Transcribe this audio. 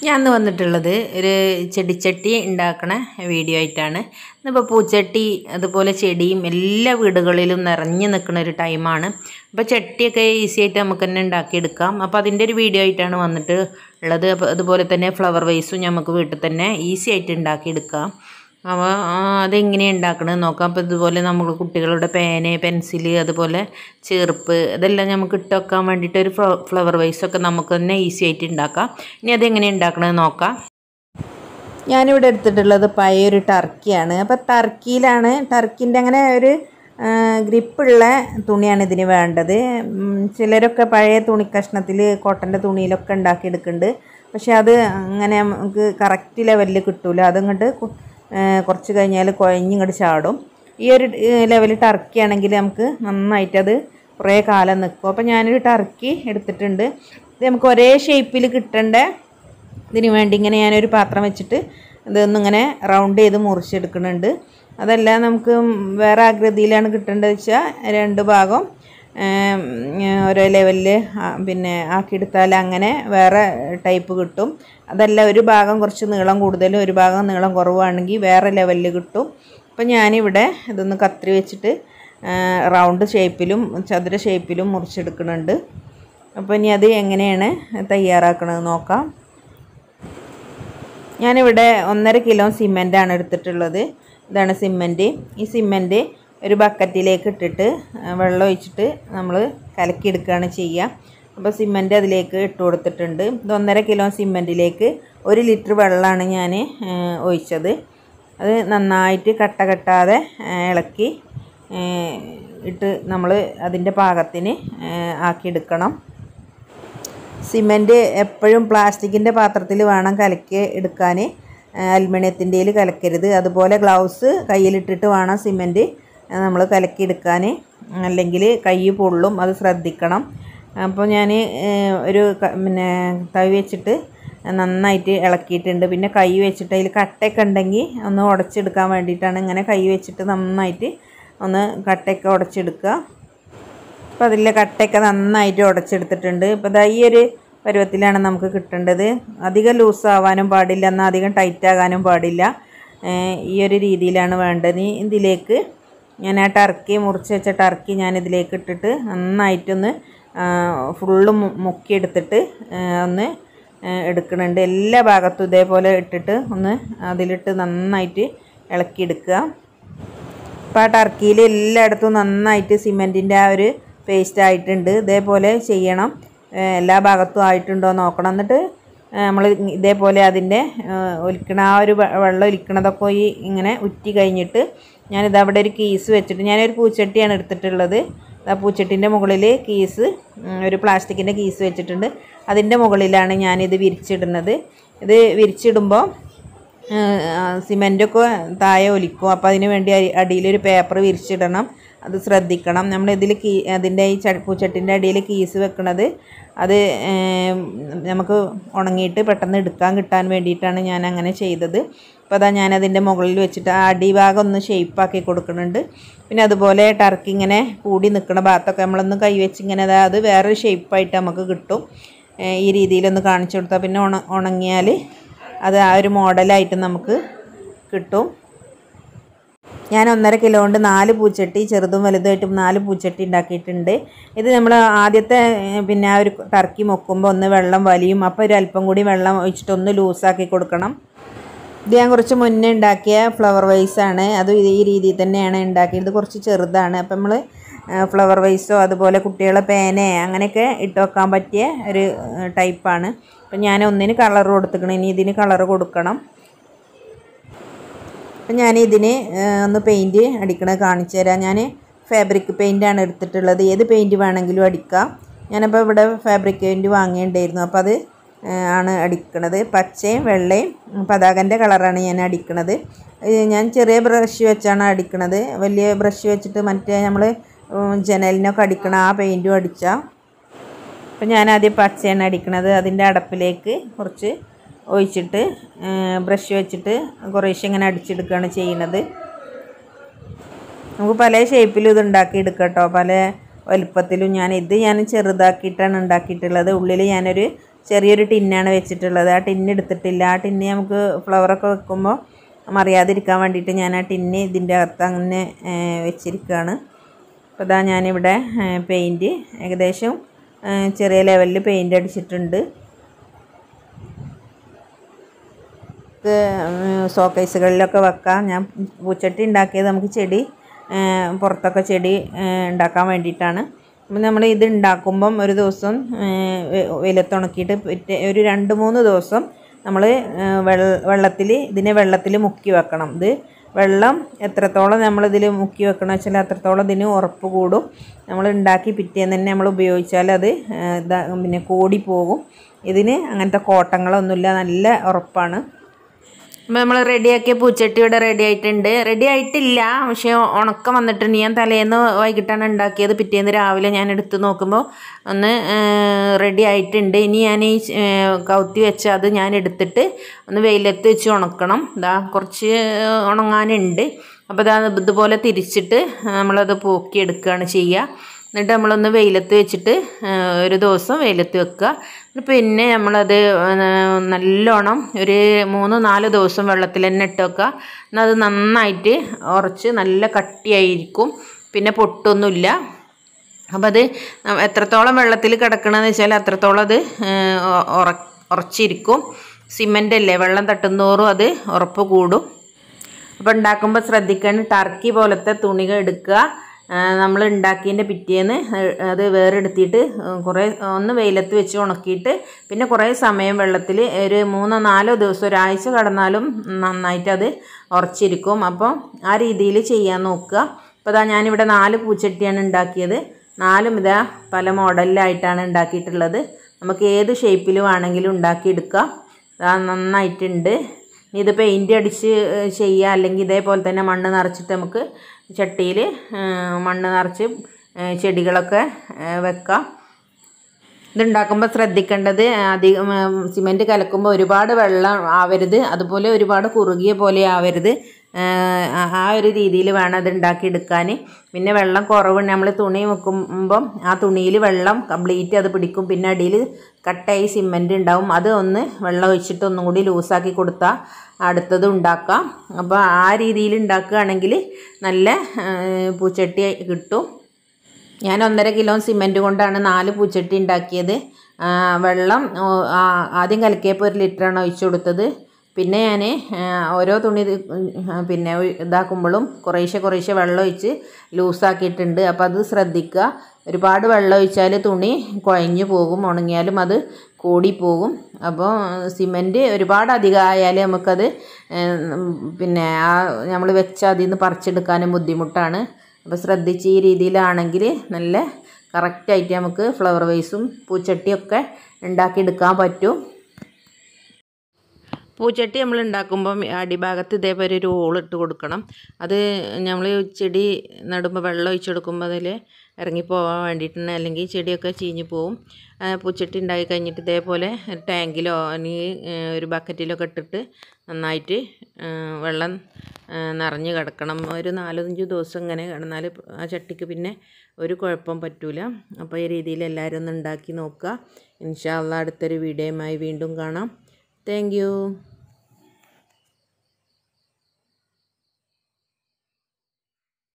ഞാൻ ഇന്ന് വന്നിട്ടുള്ളത് ഒരു ചെടിച്ചട്ടി ഉണ്ടാക്കണ വീഡിയോ ആയിട്ടാണ് ഇന്നിപ്പോൾ പൂച്ചട്ടി അതുപോലെ ചെടിയും എല്ലാ വീടുകളിലും നിറഞ്ഞു നിൽക്കുന്ന ഒരു ടൈമാണ് അപ്പോൾ ചട്ടിയൊക്കെ ഈസി ആയിട്ട് നമുക്ക് തന്നെ ഉണ്ടാക്കിയെടുക്കാം അപ്പോൾ അതിൻ്റെ ഒരു വീഡിയോ ആയിട്ടാണ് വന്നിട്ട് ഉള്ളത് അപ്പോൾ അതുപോലെ തന്നെ ഫ്ലവർ വൈസും നമുക്ക് വീട്ടിൽ തന്നെ ഈസി ആയിട്ട് ഉണ്ടാക്കിയെടുക്കാം അപ്പോൾ അതെങ്ങനെയാണ് ഉണ്ടാക്കണത് നോക്കാം അപ്പോൾ ഇതുപോലെ നമ്മൾ കുട്ടികളുടെ പേന് പെൻസില് അതുപോലെ ചെറുപ്പ് ഇതെല്ലാം നമുക്ക് ഇട്ട് വെക്കാൻ വേണ്ടിയിട്ട് ഒരു ഫ്ലവർ വൈസൊക്കെ നമുക്ക് തന്നെ ഈസി ആയിട്ട് ഉണ്ടാക്കാം ഇനി അതെങ്ങനെ ഉണ്ടാക്കണത് നോക്കാം ഞാനിവിടെ എടുത്തിട്ടുള്ളത് പഴയൊരു ടർക്കിയാണ് അപ്പോൾ ടർക്കിയിലാണ് ടർക്കിൻ്റെ അങ്ങനെ ഒരു ഗ്രിപ്പുള്ള തുണിയാണ് ഇതിന് വേണ്ടത് ഉം, ചിലരൊക്കെ പഴയ തുണി കഷ്ണത്തിൽ കോട്ടൻ്റെ തുണിയിലൊക്കെ ഉണ്ടാക്കിയെടുക്കുന്നുണ്ട് പക്ഷെ അത് അങ്ങനെ നമുക്ക് കറക്റ്റ് ലെവലിൽ കിട്ടൂല അതങ്ങോട്ട് കുറച്ച് കഴിഞ്ഞാൽ കുഴഞ്ഞിങ്ങോട്ട് ചാടും ഈ ഒരു ലെവലിൽ ടർക്കി ആണെങ്കിൽ നമുക്ക് നന്നായിട്ടത് കുറേ കാലം നിൽക്കും അപ്പോൾ ഞാനൊരു ടർക്കി എടുത്തിട്ടുണ്ട് ഇത് നമുക്ക് ഒരേ ഷേപ്പിൽ കിട്ടേണ്ട ഇതിന് വേണ്ടി ഇങ്ങനെ ഞാനൊരു പാത്രം വെച്ചിട്ട് ഇതൊന്നിങ്ങനെ റൗണ്ട് ചെയ്ത് മുറിച്ചെടുക്കുന്നുണ്ട് അതല്ല നമുക്ക് വേറെ ആകൃതിയിലാണ് കിട്ടേണ്ടത് വെച്ചാൽ രണ്ട് ഭാഗം ഏം, ഓരോ ലെവലിൽ പിന്നെ ആക്കിയെടുത്താൽ അങ്ങനെ വേറെ ടൈപ്പ് കിട്ടും അതല്ല ഒരു ഭാഗം കുറച്ച് നീളം കൂടുതലും ഒരു ഭാഗം നീളം കുറവാണെങ്കിൽ വേറെ ലെവലിൽ കിട്ടും അപ്പം ഞാനിവിടെ ഇതൊന്ന് കത്രി വെച്ചിട്ട് റൗണ്ട് ഷേപ്പിലും ചതുര ഷേപ്പിലും മുറിച്ചെടുക്കുന്നുണ്ട് അപ്പോൾ ഇനി അത് എങ്ങനെയാണ് തയ്യാറാക്കണത് നോക്കാം ഞാനിവിടെ ഒന്നര കിലോ സിമെൻ്റാണ് എടുത്തിട്ടുള്ളത് ഇതാണ് സിമെൻറ്റ് ഈ സിമെൻറ്റ് ഒരു ബക്കറ്റിലേക്ക് ഇട്ടിട്ട് ആ, വെള്ളം ഒഴിച്ചിട്ട് നമ്മൾ കലക്കിയെടുക്കുകയാണ് ചെയ്യുക അപ്പോൾ സിമെൻറ്റ് അതിലേക്ക് ഇട്ട് കൊടുത്തിട്ടുണ്ട് ഇത് ഒന്നര കിലോ സിമെൻറ്റിലേക്ക് ഒരു ലിറ്റർ വെള്ളമാണ് ഞാൻ ആ, ഒഴിച്ചത് അത് നന്നായിട്ട് കട്ട കെട്ടാതെ ആ, ഇളക്കി ആ, ഇട്ട് നമ്മൾ അതിൻ്റെ പാകത്തിന് ആ, ആക്കിയെടുക്കണം സിമെൻറ്റ് എപ്പോഴും പ്ലാസ്റ്റിക്കിൻ്റെ പാത്രത്തിൽ വേണം കലക്കി എടുക്കാൻ അലുമിനിയത്തിൻ്റെയിൽ കലക്കരുത് അതുപോലെ ഗ്ലൗസ് കയ്യിലിട്ടിട്ട് വേണം സിമെൻറ്റ് നമ്മൾ കലക്കിയെടുക്കാൻ അല്ലെങ്കിൽ കൈ പൊള്ളും അത് ശ്രദ്ധിക്കണം അപ്പോൾ ഞാൻ ഒരു ക- പിന്നെ തവി വെച്ചിട്ട് നന്നായിട്ട് ഇളക്കിയിട്ടുണ്ട് പിന്നെ കൈ വെച്ചിട്ട് അതിൽ കട്ടയൊക്കെ ഉണ്ടെങ്കിൽ ഒന്ന് ഉടച്ചെടുക്കാൻ വേണ്ടിയിട്ടാണ് ഇങ്ങനെ കൈ വെച്ചിട്ട് നന്നായിട്ട് ഒന്ന് കട്ടയൊക്കെ ഉടച്ചെടുക്കുക അപ്പോൾ അതിലെ കട്ടയൊക്കെ നന്നായിട്ട് ഉടച്ചെടുത്തിട്ടുണ്ട് ഇപ്പോൾ ദാ ഈ ഒരു പരുവത്തിലാണ് നമുക്ക് കിട്ടേണ്ടത് അധികം ലൂസ് ആവാനും പാടില്ല എന്നാൽ അധികം ടൈറ്റ് ആകാനും പാടില്ല ഏഹ് ഈ ഒരു രീതിയിലാണ് വേണ്ടത് ഇനി ഇതിലേക്ക് ഞാൻ ആ ടർക്കി മുറിച്ച് വെച്ച ടർക്കി ഞാൻ ഇതിലേക്ക് ഇട്ടിട്ട് നന്നായിട്ടൊന്ന് ഫുള്ള് മുക്കിയെടുത്തിട്ട് ഏഹ് ഒന്ന് ഏഹ് എടുക്കുന്നുണ്ട് എല്ലാ ഭാഗത്തും ഇതേപോലെ ഇട്ടിട്ട് ഒന്ന് അതിലിട്ട് നന്നായിട്ട് ഇളക്കിയെടുക്കുക അപ്പോൾ ആ ടർക്കിയിൽ എല്ലായിടത്തും നന്നായിട്ട് സിമെൻറ്റിൻ്റെ ആ ഒരു പേസ്റ്റ് ആയിട്ടുണ്ട് ഇതേപോലെ ചെയ്യണം ഏഹ് എല്ലാ ഭാഗത്തും ആയിട്ടുണ്ടോ എന്ന് നോക്കണം എന്നിട്ട് നമ്മൾ ഇതേപോലെ അതിൻ്റെ ഏഹ് ഒലിക്കണ ആ ഒരു വെ- വെള്ളം ഒലിക്കണതൊക്കെ ഈ ഇങ്ങനെ ഉറ്റി കഴിഞ്ഞിട്ട് ഞാനിത് അവിടെ ഒരു കീസ് വെച്ചിട്ട് ഞാനൊരു പൂച്ചട്ടിയാണ് എടുത്തിട്ടുള്ളത് ആ പൂച്ചട്ടിൻ്റെ മുകളിൽ കീസ് ഉം, ഒരു പ്ലാസ്റ്റിക്കിൻ്റെ കീസ് വെച്ചിട്ടുണ്ട് അതിൻ്റെ മുകളിലാണ് ഞാനിത് വിരിച്ചിടുന്നത് ഇത് വിരിച്ചിടുമ്പോൾ സിമെൻറ്റൊക്കെ താഴെ ഒലിക്കും അപ്പോൾ അതിന് വേണ്ടി അരി- അടിയിലൊരു പേപ്പർ വിരിച്ചിടണം അത് ശ്രദ്ധിക്കണം നമ്മൾ ഇതിൽ കീ അതിൻ്റെ ഈ ച പൂച്ചട്ടിൻ്റെ അടിയിൽ കീസ് വെക്കണത് അത് ഏം, നമുക്ക് ഉണങ്ങിയിട്ട് പെട്ടെന്ന് എടുക്കാൻ കിട്ടാൻ വേണ്ടിയിട്ടാണ് ഞാൻ അങ്ങനെ ചെയ്തത് അപ്പോൾ അതാ ഞാനതിൻ്റെ മുകളിൽ വെച്ചിട്ട് ആ അടിഭാഗം ഒന്ന് ഷേപ്പാക്കി കൊടുക്കുന്നുണ്ട് പിന്നെ അതുപോലെ ടർക്കി ഇങ്ങനെ കൂടി നിൽക്കുന്ന ഭാഗത്തൊക്കെ നമ്മളൊന്ന് കൈവച്ച് ഇങ്ങനെ അതാ അത് വേറൊരു ഷേപ്പായിട്ട് നമുക്ക് കിട്ടും ഏ, ഈ രീതിയിലൊന്ന് കാണിച്ചു കൊടുത്താൽ പിന്നെ ഉണ ഉണങ്ങിയാൽ അത് ആ ഒരു മോഡലായിട്ട് നമുക്ക് കിട്ടും ഞാൻ ഒന്നര കിലോ കൊണ്ട് നാല് പൂച്ചട്ടി ചെറുതും വലുതുമായിട്ടും നാല് പൂച്ചട്ടി ഉണ്ടാക്കിയിട്ടുണ്ട് ഇത് നമ്മൾ ആദ്യത്തെ ഏ, പിന്നെ ആ ഒരു ടർക്കി മുക്കുമ്പോൾ ഒന്ന് വെള്ളം വലിയും അപ്പോൾ ഒരു അല്പം കൂടി വെള്ളം ഒഴിച്ചിട്ട് ഒന്ന് ലൂസാക്കി കൊടുക്കണം ഇത് ഞാൻ കുറച്ച് മുന്നേ ഉണ്ടാക്കിയ ഫ്ലവർ വൈസാണ് അത് ഇത് ഈ രീതിയിൽ തന്നെയാണ് ഉണ്ടാക്കിയത് ഇത് കുറച്ച് ചെറുതാണ് അപ്പം നമ്മൾ ഫ്ലവർ വൈസോ അതുപോലെ കുട്ടികളെ പേന അങ്ങനെയൊക്കെ ഇട്ട് വെക്കാൻ പറ്റിയ ഒരു ടൈപ്പാണ് അപ്പം ഞാൻ ഒന്നിന് കളർ കൊടുത്തിക്കണം ഇനി ഇതിന് കളർ കൊടുക്കണം അപ്പം ഞാൻ ഇതിന് ഒന്ന് പെയിൻറ്റ് അടിക്കണത് കാണിച്ചു തരാം ഞാൻ ഫാബ്രിക് പെയിൻ്റാണ് എടുത്തിട്ടുള്ളത് ഏത് പെയിൻറ്റ് വേണമെങ്കിലും അടിക്കാം ഞാനപ്പോൾ ഇവിടെ ഫാബ്രിക് പെയിൻറ്റ് വാങ്ങിയിട്ടുണ്ടായിരുന്നു അപ്പോൾ അത് ആ, ആണ് അടിക്കണത് പച്ചയും വെള്ളയും പതാകൻ്റെ കളറാണ് ഞാൻ അടിക്കണത് ഇത് ഞാൻ ചെറിയ ബ്രഷ് വെച്ചാണ് അടിക്കണത് വലിയ ബ്രഷ് വെച്ചിട്ട് മറ്റേ നമ്മൾ ജനലിനൊക്കെ അടിക്കണ ആ പെയിൻറ്റും അടിച്ചാൽ അപ്പം ഞാൻ ആദ്യം പച്ചയാണ് അടിക്കണത് അതിൻ്റെ അടപ്പിലേക്ക് കുറച്ച് ഒഴിച്ചിട്ട് ബ്രഷ് വെച്ചിട്ട് കുറേശ്ശെ ഇങ്ങനെ അടിച്ചെടുക്കുകയാണ് ചെയ്യണത് നമുക്ക് പല ഷേപ്പിലും ഇത് ഉണ്ടാക്കി എടുക്കാം കേട്ടോ പല വലുപ്പത്തിലും ഞാൻ ഇത് ഞാൻ ചെറുതാക്കിയിട്ടാണ് ഉണ്ടാക്കിയിട്ടുള്ളത് ഉള്ളിൽ ഞാനൊരു ചെറിയൊരു ടിന്നാണ് വെച്ചിട്ടുള്ളത് ആ ടിന്ന് എടുത്തിട്ടില്ല ആ ടിന്ന് നമുക്ക് ഫ്ലവറൊക്കെ വെക്കുമ്പോൾ മറിയാതിരിക്കാൻ വേണ്ടിയിട്ട് ഞാൻ ആ ടിന്ന് ഇതിൻ്റെ അകത്ത് അങ്ങനെ ഏഹ്, വെച്ചിരിക്കുകയാണ് അപ്പോൾ ഇതാ ഞാനിവിടെ പെയിൻറ്റ് ഏകദേശം ഏഹ്, ചെറിയ ലെവലിൽ പെയിൻറ്റ് അടിച്ചിട്ടുണ്ട് നമുക്ക് ഷോക്കേസുകളിലൊക്കെ വെക്കാം ഞാൻ പൂച്ചട്ടി ഉണ്ടാക്കിയത് നമുക്ക് ചെടി ആ, പുറത്തൊക്കെ ചെടി ആ, ഉണ്ടാക്കാൻ വേണ്ടിയിട്ടാണ് അപ്പം നമ്മൾ ഇത് ഉണ്ടാക്കുമ്പം ഒരു ദിവസം ആ, വെ- വെയിലത്തുണക്കിയിട്ട് പിറ്റേ ഒരു രണ്ട് മൂന്ന് ദിവസം നമ്മൾ വെള്ളത്തിൽ ഇതിനെ വെള്ളത്തിൽ മുക്കി വെക്കണം ഇത് വെള്ളം എത്രത്തോളം നമ്മളിതിൽ മുക്കി വെക്കണം വെച്ചാൽ അത്രത്തോളം ഇതിന് ഉറപ്പ് കൂടും നമ്മൾ ഉണ്ടാക്കി പിറ്റേന്ന് തന്നെ നമ്മൾ ഉപയോഗിച്ചാൽ അത് ആ, ഇതാ പിന്നെ കോടി പോകും ഇതിന് അങ്ങനത്തെ കോട്ടങ്ങളൊന്നുമില്ല നല്ല ഉറപ്പാണ് അപ്പോൾ നമ്മൾ റെഡിയാക്കിയ പൂച്ചട്ടി ഇവിടെ റെഡി ആയിട്ടുണ്ട് റെഡി ആയിട്ടില്ല പക്ഷേ ഉണക്കം വന്നിട്ടുണ്ട് ഞാൻ തലേന്ന് വൈകിട്ടാണ് ഉണ്ടാക്കിയത് പിറ്റേന്ന് രാവിലെ ഞാൻ എടുത്ത് നോക്കുമ്പോൾ ഒന്ന് റെഡി ആയിട്ടുണ്ട് ഇനി ഞാൻ ഈ ഏ, കൗത്തി വെച്ച അത് ഞാൻ എടുത്തിട്ട് ഒന്ന് വെയിലത്ത് വെച്ച് ഉണക്കണം ഇതാ കുറച്ച് ഉണങ്ങാനുണ്ട് അപ്പോൾ ഇതാ ഇതുപോലെ തിരിച്ചിട്ട് നമ്മളത് പോക്കി എടുക്കുകയാണ് ചെയ്യുക എന്നിട്ട് നമ്മളൊന്ന് വെയിലത്ത് വെച്ചിട്ട് ആ, ഒരു ദിവസം വെയിലത്ത് വെക്കുക പിന്നെ നമ്മളത് ആ, നല്ലോണം ഒരു മൂന്ന് നാല് ദിവസം വെള്ളത്തിൽ തന്നെ ഇട്ട് വെക്കുക എന്നാൽ അത് നന്നായിട്ട് ഉറച്ച് നല്ല കട്ടിയായിരിക്കും പിന്നെ പൊട്ടൊന്നുമില്ല അപ്പം അത് എത്രത്തോളം വെള്ളത്തിൽ കിടക്കണമെന്ന് വെച്ചാൽ അത്രത്തോളം അത് ആ, ഉറ ഉറച്ചിരിക്കും സിമൻ്റ് അല്ലേ വെള്ളം തട്ടുന്തോറും അത് ഉറപ്പ് കൂടും അപ്പോൾ ഉണ്ടാക്കുമ്പോൾ ശ്രദ്ധിക്കണം ടർക്കി പോലത്തെ തുണികൾ എടുക്കുക നമ്മൾ ഉണ്ടാക്കിയതിൻ്റെ പിറ്റേന്ന് അത് വേറെ എടുത്തിട്ട് കുറേ ഒന്ന് വെയിലത്ത് വെച്ച് ഉണക്കിയിട്ട് പിന്നെ കുറേ സമയം വെള്ളത്തിൽ ഒരു മൂന്നോ നാലോ ദിവസം ഒരാഴ്ച കടന്നാലും നന്നായിട്ട് അത് ഉറച്ചിരിക്കും അപ്പോൾ ആ രീതിയിൽ ചെയ്യാൻ നോക്കുക അപ്പോൾ ഇതാ ഞാനിവിടെ നാല് പൂച്ചട്ടിയാണ് ഉണ്ടാക്കിയത് നാലും ഇതാ പല മോഡലിലായിട്ടാണ് ഉണ്ടാക്കിയിട്ടുള്ളത് നമുക്ക് ഏത് ഷേപ്പിൽ വേണമെങ്കിലും ഉണ്ടാക്കിയെടുക്കാം ഇതാ നന്നായിട്ടുണ്ട് ഇനി ഇത് പെയിൻറ്റ് അടിച്ച് ഏഹ്, ചെയ്യുക അല്ലെങ്കിൽ ഇതേപോലെ തന്നെ മണ്ണ് നിറച്ചിട്ട് നമുക്ക് ചട്ടിയിൽ മണ്ണ് നിറച്ച് ഏഹ്, ചെടികളൊക്കെ ഏഹ്, വെക്കാം ഇതുണ്ടാക്കുമ്പോൾ ശ്രദ്ധിക്കേണ്ടത് അധികം സിമെൻറ്റ് കലക്കുമ്പോൾ ഒരുപാട് വെള്ളം ആവരുത് അതുപോലെ ഒരുപാട് കുറുകിയ പോലെ ആവരുത് ഏഹ്, ആ- ആ ഒരു രീതിയിൽ വേണം അത് ഉണ്ടാക്കിയെടുക്കാൻ പിന്നെ വെള്ളം കുറവ് നമ്മൾ തുണി വെക്കുമ്പം ആ തുണിയിൽ വെള്ളം കംപ്ലീറ്റ് അത് പിടിക്കും പിന്നെ അടിയിൽ കട്ടായി സിമെൻറ്റ് ഉണ്ടാവും അത് ഒന്ന് വെള്ളം ഒഴിച്ചിട്ട് ഒന്നും കൂടി ലൂസാക്കി കൊടുത്താൽ അടുത്തത് ഉണ്ടാക്കാം അപ്പോൾ ആ രീതിയിൽ ഉണ്ടാക്കുകയാണെങ്കിൽ നല്ല ഏഹ്, പൂച്ചട്ടി കിട്ടും ഞാൻ ഒന്നര കിലോ സിമെൻറ്റ് കൊണ്ടാണ് നാല് പൂച്ചട്ടി ഉണ്ടാക്കിയത് ആ, വെള്ളം ഓ, ആ, ആദ്യം കലക്കിയപ്പോൾ ഒരു ലിറ്ററാണ് ഒഴിച്ചു കൊടുത്തത് പിന്നെ ഞാൻ ഓരോ തുണി ഇത്, ആ, പിന്നെ ഒഴി- ഇതാക്കുമ്പോഴും കുറേശ്ശെ കുറേശ്ശെ വെള്ളം ഒഴിച്ച് ലൂസാക്കിയിട്ടുണ്ട് അപ്പോൾ അത് ശ്രദ്ധിക്കുക ഒരുപാട് വെള്ളം ഒഴിച്ചാൽ തുണി കുഴഞ്ഞു പോകും ഉണങ്ങിയാലും അത് കൂടിപ്പോകും അപ്പോൾ സിമൻറ്റ് ഒരുപാട് അധികം ആയാൽ നമുക്കത് ഏഹ്, പിന്നെ ആ നമ്മൾ വെച്ച അതിൽ നിന്ന് പറിച്ചെടുക്കാനും ബുദ്ധിമുട്ടാണ് അപ്പോൾ ശ്രദ്ധിച്ച് ഈ രീതിയിലാണെങ്കിൽ നല്ല കറക്റ്റായിട്ട് നമുക്ക് ഫ്ലവർ വേസും പൂച്ചട്ടിയൊക്കെ ഉണ്ടാക്കിയെടുക്കാൻ പറ്റും പൂച്ചട്ടി നമ്മൾ ഉണ്ടാക്കുമ്പം അടിഭാഗത്ത് ഇതേപോലെ ഒരു ഹോൾ ഇട്ട് കൊടുക്കണം അത് നമ്മൾ ചെടി നടുമ്പോൾ വെള്ളം ഒഴിച്ച് കൊടുക്കുമ്പോൾ അതിൽ ഇറങ്ങിപ്പോവാൻ വേണ്ടിയിട്ടാണ് അല്ലെങ്കിൽ ചെടിയൊക്കെ ചീഞ്ഞു പോവും ആ, പൂച്ചട്ടി ഉണ്ടാക്കി കഴിഞ്ഞിട്ട് ഇതേപോലെ ഒരു ടാങ്കിലോ അല്ലെങ്കിൽ ഏഹ്, ഒരു ബക്കറ്റിലൊക്കെ ഇട്ടിട്ട് നന്നായിട്ട് ഏഹ്, വെള്ളം ഏഹ്, നിറഞ്ഞ് കിടക്കണം ഒരു നാലഞ്ച് ദിവസം ഇങ്ങനെ കിടന്നാൽ ആ ചട്ടിക്ക് പിന്നെ ഒരു കുഴപ്പം പറ്റൂല അപ്പോൾ ഈ രീതിയിൽ എല്ലാവരും ഒന്ന് ഉണ്ടാക്കി നോക്കുക ഇൻഷാ അള്ളാ അടുത്തൊരു വീഡിയോയുമായി വീണ്ടും കാണാം താങ്ക്